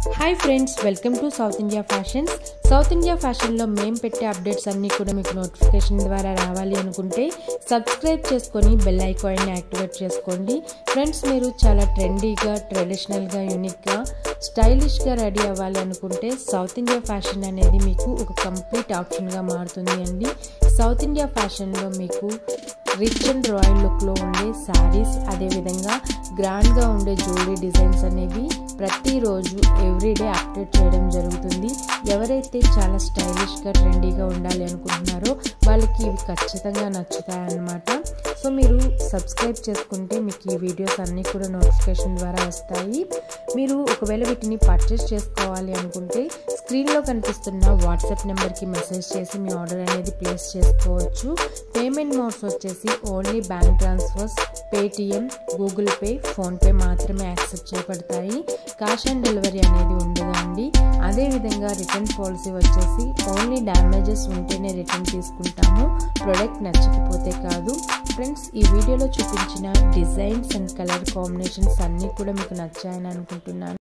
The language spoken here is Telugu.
hi friends welcome to South India Fashions South India ఫ్యాషన్లో మేము పెట్టే అప్డేట్స్ అన్నీ కూడా మీకు నోటిఫికేషన్ ద్వారా రావాలి అనుకుంటే సబ్స్క్రైబ్ చేసుకొని బెల్ ఐకాన్ని యాక్టివేట్ చేసుకోండి ఫ్రెండ్స్ మీరు చాలా ట్రెండీగా ట్రెడిషనల్గా యూనిక్గా స్టైలిష్గా రెడీ అవ్వాలి అనుకుంటే సౌత్ ఇండియా ఫ్యాషన్ అనేది మీకు ఒక కంప్లీట్ ఆప్షన్గా మారుతుంది అండి సౌత్ ఇండియా ఫ్యాషన్లో మీకు రిచ్ అండ్ రాయల్ లుక్లో ఉండే శారీస్ అదేవిధంగా గ్రాండ్గా ఉండే జ్యువెలరీ డిజైన్స్ అనేవి ప్రతిరోజు ఎవ్రీడే అప్డేట్ చేయడం జరుగుతుంది ఎవరైతే చాలా స్టైలిష్గా ట్రెండీగా ఉండాలి అనుకుంటున్నారో వాళ్ళకి ఇవి ఖచ్చితంగా నచ్చుతాయన్నమాట సో మీరు సబ్స్క్రైబ్ చేసుకుంటే మీకు ఈ వీడియోస్ అన్నీ కూడా నోటిఫికేషన్ ద్వారా వస్తాయి మీరు ఒకవేళ వీటిని పర్చేస్ చేసుకోవాలి అనుకుంటే స్క్రీన్లో కనిపిస్తున్న వాట్సాప్ నెంబర్కి మెసేజ్ చేసి మీ ఆర్డర్ అనేది ప్లేస్ చేసుకోవచ్చు పేమెంట్ మోడ్స్ వచ్చేసి only bank transfers Paytm Google Pay PhonePe మాత్రమే యాక్సెప్ట్ చేయబడతాయి క్యాష్ ఆన్ డెలివరీ అనేది ఉండదండి అదేవిధంగా రిటర్న్ పాలసీ వచ్చేసి ఓన్లీ డ్యామేజెస్ ఉంటేనే రిటర్న్ తీసుకుంటాము ప్రోడక్ట్ నచ్చకపోతే కాదు ఫ్రెండ్స్ ఈ వీడియోలో చూపించిన డిజైన్స్ అండ్ కలర్ కాంబినేషన్స్ అన్నీ కూడా మీకు నచ్చాయని అనుకుంటున్నాను